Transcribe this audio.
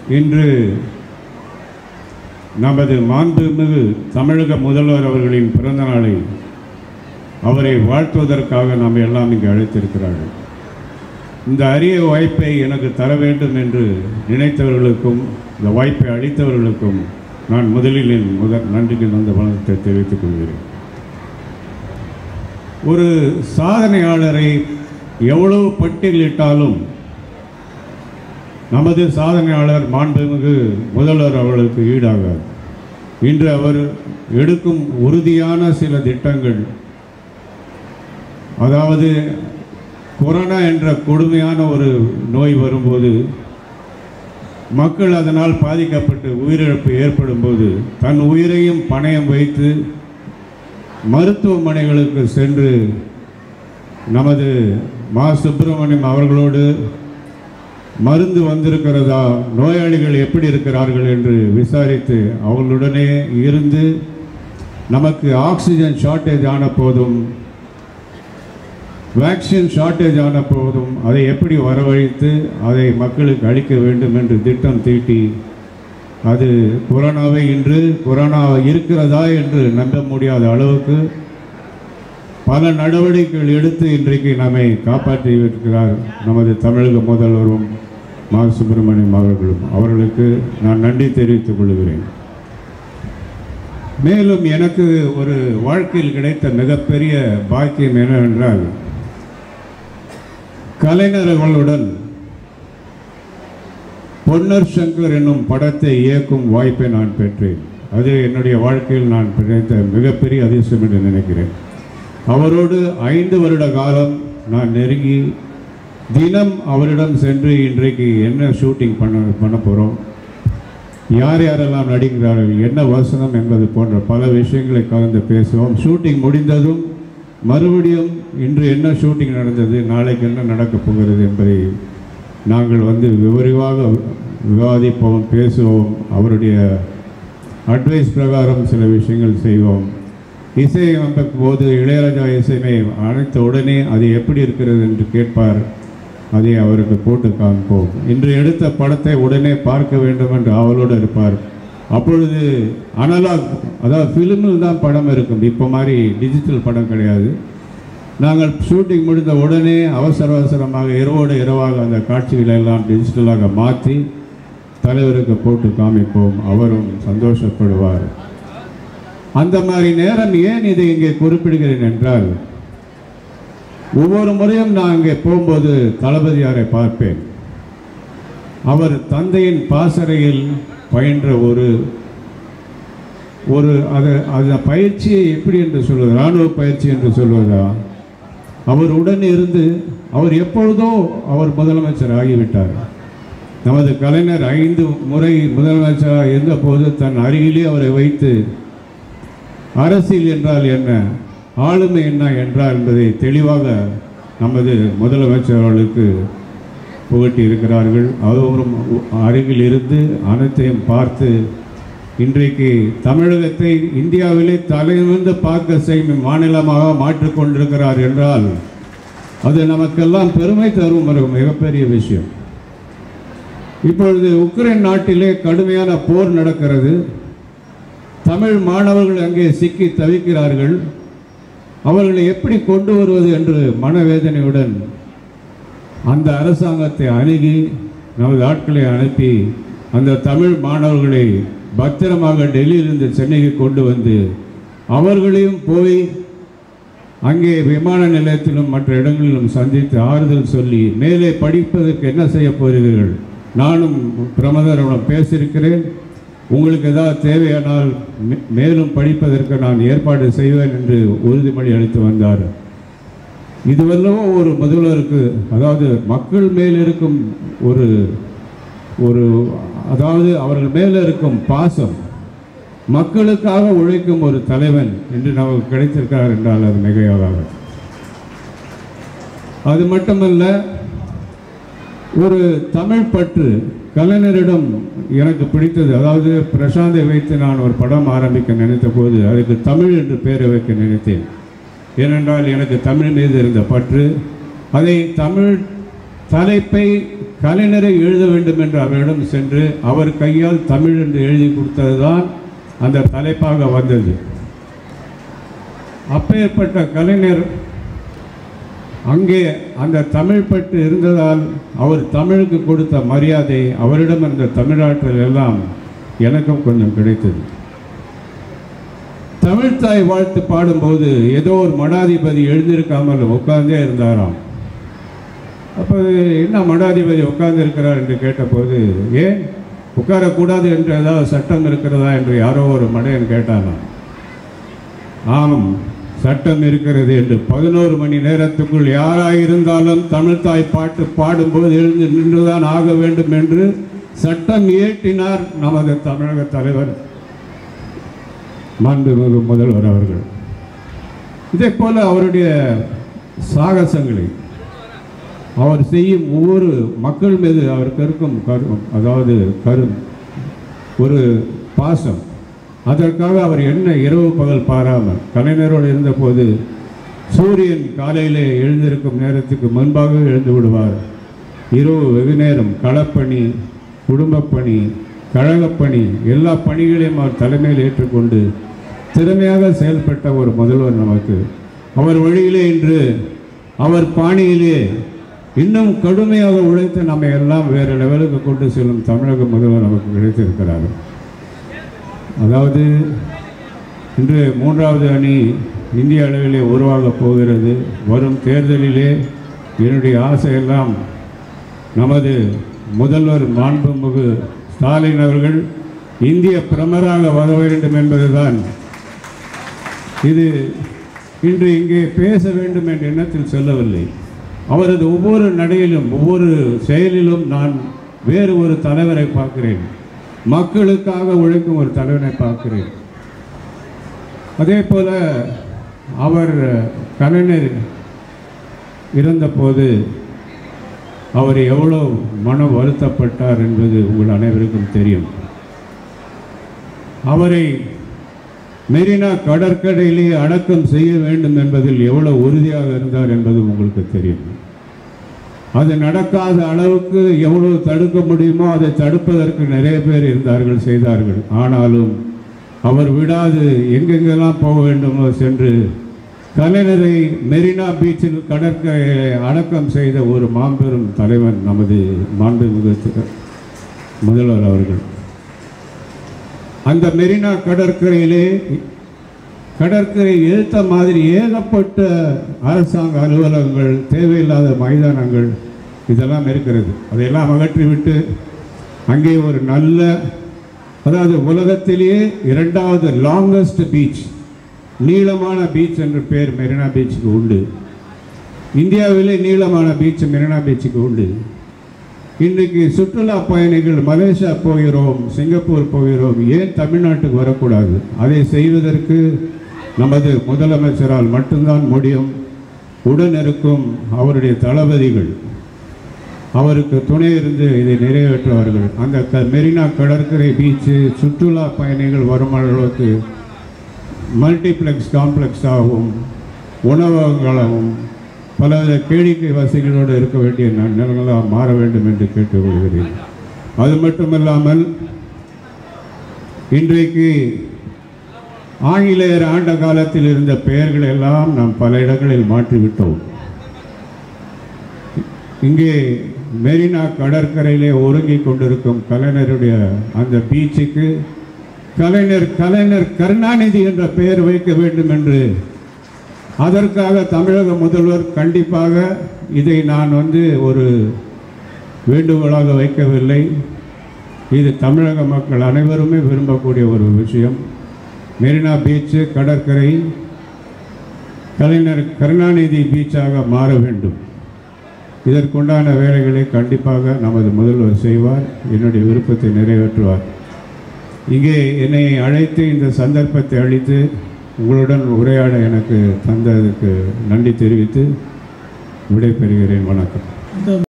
இன்று நமது மாண்புமிகு தமிழக முதல்வர் அவர்களின் பிறந்த நாளை அவரை வாழ்த்துவதற்காக நாம் எல்லாம் இங்கு அழைத்திருக்கிறார்கள் இந்த அரிய வாய்ப்பை எனக்கு தர வேண்டும் என்று நினைத்தவர்களுக்கும் இந்த வாய்ப்பை அளித்தவர்களுக்கும் நான் முதலில் என் முதல் நன்றிக்கு நந்த வணக்கத்தை தெரிவித்துக் கொள்கிறேன் ஒரு சாதனையாளரை எவ்வளவு பட்டியலிட்டாலும் நமது சாதனையாளர் மாண்புமிகு முதல்வர் அவர்களுக்கு ஈடாகார் இன்று அவர் எடுக்கும் உறுதியான சில திட்டங்கள் அதாவது கொரோனா என்ற கொடுமையான ஒரு நோய் வரும்போது மக்கள் அதனால் பாதிக்கப்பட்டு உயிரிழப்பு ஏற்படும்போது தன் உயிரையும் பணயம் வைத்து மருத்துவமனைகளுக்கு சென்று நமது மா சுப்பிரமணியம் அவர்களோடு மருந்து வந்திருக்கிறதா நோயாளிகள் எப்படி இருக்கிறார்கள் என்று விசாரித்து அவர்களுடனே இருந்து நமக்கு ஆக்சிஜன் ஷார்ட்டேஜ் ஆன போதும் வேக்சின் ஷார்ட்டேஜ் ஆன போதும் அதை எப்படி வரவழைத்து அதை மக்களுக்கு அளிக்க வேண்டும் என்று திட்டம் தீட்டி அது கொரோனாவை இன்று கொரோனா இருக்கிறதா என்று நம்ப முடியாத அளவுக்கு பல நடவடிக்கைகள் எடுத்து இன்றைக்கு நம்மை காப்பாற்றி இருக்கிறார் நமது தமிழக முதல்வரும் மா சுப்பிரமணியம் அவர்களும் அவர்களுக்கு நான் நன்றி தெரிவித்துக் கொள்கிறேன் மேலும் எனக்கு ஒரு வாழ்க்கையில் கிடைத்த மிகப்பெரிய பாக்கியம் என்னவென்றால் கலைஞர்களுடன் பொன்னர் சங்கர் என்னும் படத்தை இயக்கும் வாய்ப்பை நான் பெற்றேன் அது என்னுடைய வாழ்க்கையில் நான் கிடைத்த மிகப்பெரிய அதிர்ஷ்டம் என்று நினைக்கிறேன் அவரோடு ஐந்து வருட காலம் நான் நெருங்கி தினம் அவரிடம் சென்று இன்றைக்கு என்ன ஷூட்டிங் பண்ண பண்ண போகிறோம் யார் யாரெல்லாம் நடிக்கிறார்கள் என்ன வசனம் என்பது போன்ற பல விஷயங்களை கலந்து பேசுவோம் ஷூட்டிங் முடிந்ததும் மறுபடியும் இன்று என்ன ஷூட்டிங் நடந்தது நாளைக்கு என்ன நடக்கப் போகிறது என்பதை நாங்கள் வந்து விவரிவாக விவாதிப்போம் பேசுவோம் அவருடைய அட்வைஸ் பிரகாரம் சில விஷயங்கள் செய்வோம் இசை அமைக்கும் போது இளையராஜா இசைமை அழைத்த உடனே அது எப்படி இருக்கிறது என்று கேட்பார் அதை அவருக்கு போட்டு காண்போம் இன்று எடுத்த படத்தை உடனே பார்க்க வேண்டும் என்று அவளோடு இருப்பார் அப்பொழுது அனலாக் அதாவது ஃபிலிமில் தான் படம் இருக்கும் இப்போ மாதிரி டிஜிட்டல் படம் கிடையாது நாங்கள் ஷூட்டிங் முடிந்த உடனே அவசர அவசரமாக இரவோடு இரவாக அந்த காட்சிகளை எல்லாம் டிஜிட்டலாக மாற்றி தலைவருக்கு போட்டு காமிப்போம் அவரும் சந்தோஷப்படுவார் அந்த மாதிரி நேரம் ஏன் இதை இங்கே குறிப்பிடுகிறேன் என்றால் ஒவ்வொரு முறையும் நான் அங்கே போகும்போது தளபதியாரை பார்ப்பேன் அவர் தந்தையின் பாசறையில் பயின்ற ஒரு ஒரு அது அந்த பயிற்சியை எப்படி என்று சொல்வது இராணுவ பயிற்சி என்று சொல்வதா அவர் உடன் இருந்து அவர் எப்பொழுதோ அவர் முதலமைச்சர் ஆகிவிட்டார் நமது கலைஞர் ஐந்து முறை முதலமைச்சராக இருந்தபோது தன் அருகிலே அவரை வைத்து அரசியல் என்றால் என்ன ஆளுமை என்ன என்றால் என்பதை தெளிவாக நமது முதலமைச்சர் அவர்களுக்கு புகட்டி இருக்கிறார்கள் அவரும் அருகில் இருந்து அனைத்தையும் பார்த்து இன்றைக்கு தமிழகத்தை இந்தியாவிலே தலைநிமிர்ந்து பார்க்க செய்யும் மாநிலமாக மாற்றிக்கொண்டிருக்கிறார் என்றால் அது நமக்கெல்லாம் பெருமை தரும் ஒரு மிகப்பெரிய விஷயம் இப்பொழுது உக்ரைன் நாட்டிலே கடுமையான போர் நடக்கிறது தமிழ் மாணவர்கள் அங்கே சிக்கி தவிக்கிறார்கள் அவர்களை எப்படி கொண்டு வருவது என்று மனவேதனையுடன் அந்த அரசாங்கத்தை அணுகி நமது ஆட்களை அனுப்பி அந்த தமிழ் மாணவர்களை பத்திரமாக டெல்லியிலிருந்து சென்னைக்கு கொண்டு வந்து அவர்களையும் போய் அங்கே விமான நிலையத்திலும் மற்ற இடங்களிலும் சந்தித்து ஆறுதல் சொல்லி மேலே படிப்பதற்கு என்ன செய்ய போகிறீர்கள் நானும் பிரமதரிடம் பேசியிருக்கிறேன் உங்களுக்கு ஏதாவது தேவையானால் மே- மேலும் படிப்பதற்கு நான் ஏற்பாடு செய்வேன் என்று உறுதிமொழி அளித்து வந்தார் இதுவெல்லாம் ஒரு முதல்வருக்கு அதாவது மக்கள் மேல் இருக்கும் ஒரு ஒரு அதாவது அவர்கள் மேல் இருக்கும் பாசம் மக்களுக்காக உழைக்கும் ஒரு தலைவன் என்று நமக்கு கிடைத்திருக்கிறார் என்றால் அது மிகையாகாது அது மட்டுமல்ல ஒரு தமிழ் பற்று கலைஞரிடம் எனக்கு பிடித்தது அதாவது பிரசாந்தை வைத்து நான் ஒரு படம் ஆரம்பிக்க நினைத்த போது அதுக்கு தமிழ் என்று பெயரை வைக்க நினைத்தேன் ஏனென்றால் எனக்கு தமிழ் மீது இருந்த பற்று அதை தமிழ் தலைப்பை கலைஞரை எழுத வேண்டும் என்று அவரிடம் சென்று அவர் கையால் தமிழ் என்று எழுதி கொடுத்ததுதான் அந்த தலைப்பாக வந்தது அப்பேற்பட்ட கலைஞர் அங்கே அந்த தமிழ் பற்று இருந்ததால் அவர் தமிழுக்கு கொடுத்த மரியாதை அவரிடம் இருந்த தமிழாற்றல் எல்லாம் எனக்கும் கொஞ்சம் கிடைத்தது தமிழ்த்தாய் வாழ்த்து பாடும்போது ஏதோ ஒரு மடாதிபதி எழுந்திருக்காமல் உட்கார்ந்தே இருந்தாராம் அப்போ என்ன மடாதிபதி உட்கார்ந்து இருக்கிறார் என்று கேட்டபோது ஏன் உட்காரக்கூடாது என்று ஏதாவது சட்டம் இருக்கிறதா என்று யாரோ ஒரு மடையன் கேட்டானாம் ஆம் சட்டம் இருக்கிறது என்று பதினோரு மணி நேரத்துக்குள் யாராயிருந்தாலும் தமிழ்த்தாய் பாட்டு பாடும்போது எழுந்து நின்றுதான் ஆக வேண்டும் என்று சட்டம் இயற்றினார் நமது தமிழக தலைவர் மாண்புமிகு முதல்வர் அவர்கள் இதே போல அவருடைய சாகசங்களை அவர் செய்யும் ஒவ்வொரு மக்கள் மீது அவருக்கு இருக்கும் கரு அதாவது கரு ஒரு பாசம் அதற்காக அவர் என்ன இரவு பகல் பாராமல் கலைஞரோடு இருந்தபோது சூரியன் காலையிலே எழுந்திருக்கும் நேரத்துக்கு முன்பாக எழுந்து விடுவார் இரவு வெகு நேரம் களப்பணி குடும்பப்பணி கழகப்பணி எல்லா பணிகளையும் அவர் தலைமையில் ஏற்றுக்கொண்டு திறமையாக செயல்பட்ட ஒரு முதல்வர் நமக்கு அவர் வழியிலே இன்று அவர் பாணியிலே இன்னும் கடுமையாக உழைத்து நம்மை எல்லாம் வேறு லெவலுக்கு கொண்டு செல்லும் தமிழக முதல்வர் நமக்கு கிடைத்திருக்கிறார் அதாவது இன்று மூன்றாவது அணி இந்திய அளவிலே உருவாகப் போகிறது வரும் தேர்தலிலே என்னுடைய ஆசையெல்லாம் நமது முதல்வர் மாண்புமிகு ஸ்டாலின் அவர்கள் இந்திய பிரமராக வர வேண்டும் என்பதுதான் இது இன்று இங்கே பேச வேண்டும் என்ற எண்ணத்தில் சொல்லவில்லை அவரது ஒவ்வொரு நடையிலும் ஒவ்வொரு செயலிலும் நான் வேறு ஒரு தலைவரை பார்க்கிறேன் மக்களுக்காக உழைக்கும் ஒரு தலைவனை பார்க்கிறேன் அதே போல அவர் கலைஞர் இருந்தபோது அவர் எவ்வளோ மன வருத்தப்பட்டார் என்பது உங்கள் அனைவருக்கும் தெரியும் அவரை மெரினா கடற்கரையிலே அடக்கம் செய்ய வேண்டும் என்பதில் எவ்வளவு உறுதியாக இருந்தார் என்பது உங்களுக்கு தெரியும் அது நடக்காத அளவுக்கு எவ்வளவு தடுக்க முடியுமோ அதை தடுப்பதற்கு நிறைய பேர் இருந்தார்கள் செய்தார்கள் ஆனாலும் அவர் விடாது எங்கெங்கெல்லாம் போக வேண்டுமோ சென்று கலைஞரை மெரினா பீச்சில் கடற்கரையை அடக்கம் செய்த ஒரு மாபெரும் தலைவன் நமது மாண்புமிகு திரு- முதல்வர் அவர்கள் அந்த மெரினா கடற்கரையிலே கடற்கரை எழுத்த மாதிரி ஏகப்பட்ட அரசாங்க அலுவலகங்கள் தேவையில்லாத மைதானங்கள் இதெல்லாம் இருக்கிறது அதையெல்லாம் அகற்றிவிட்டு அங்கே ஒரு நல்ல அதாவது உலகத்திலேயே இரண்டாவது லாங்கஸ்ட் பீச் நீளமான பீச் என்ற பேர் மெரினா பீச்சுக்கு உண்டு இந்தியாவிலே நீளமான பீச் மெரினா பீச்சுக்கு உண்டு இன்றைக்கு சுற்றுலா பயணிகள் மலேசியா போகிறோம் சிங்கப்பூர் போகிறோம் ஏன் தமிழ்நாட்டுக்கு வரக்கூடாது அதை செய்வதற்கு நமது முதலமைச்சரால் மட்டும்தான் முடியும் உடன் இருக்கும் அவருடைய தளபதிகள் அவருக்கு துணை இருந்து இதை நிறைவேற்றுவார்கள் அந்த க மெரினா கடற்கரை பீச்சு சுற்றுலா பயணிகள் வரும் அளவுக்கு மல்டிப்ளெக்ஸ் காம்ப்ளெக்ஸாகவும் உணவகங்களாகவும் பலவித கேளிக்கை வசதிகளோடு இருக்க வேண்டிய ந- நிலங்களாக மாற வேண்டும் என்று கேட்டுக்கொள்கிறேன் அது மட்டுமல்லாமல் இன்றைக்கு ஆங்கிலேயர் ஆண்ட காலத்தில் இருந்த பெயர்களை எல்லாம் நாம் பல இடங்களில் மாற்றிவிட்டோம் இங்கே மெரினா கடற்கரையிலே ஒருங்கிக் கொண்டிருக்கும் கலைஞருடைய அந்த பீச்சுக்கு கலைஞர் கலைஞர் கருணாநிதி என்ற பெயர் வைக்க வேண்டும் என்று அதற்காக தமிழக முதல்வர் கண்டிப்பாக இதை நான் வந்து ஒரு வேண்டுகோளாக வைக்கவில்லை இது தமிழக மக்கள் அனைவருமே விரும்பக்கூடிய ஒரு விஷயம் மெரினா பீச்சு கடற்கரை கலைஞர் கருணாநிதி பீச்சாக மாற வேண்டும் இதற்குண்டான வேலைகளை கண்டிப்பாக நமது முதல்வர் செய்வார் என்னுடைய விருப்பத்தை நிறைவேற்றுவார் இங்கே என்னை அழைத்து இந்த சந்தர்ப்பத்தை அளித்து உங்களுடன் உரையாட எனக்கு தந்ததுக்கு நன்றி தெரிவித்து விடைபெறுகிறேன் வணக்கம் இந்த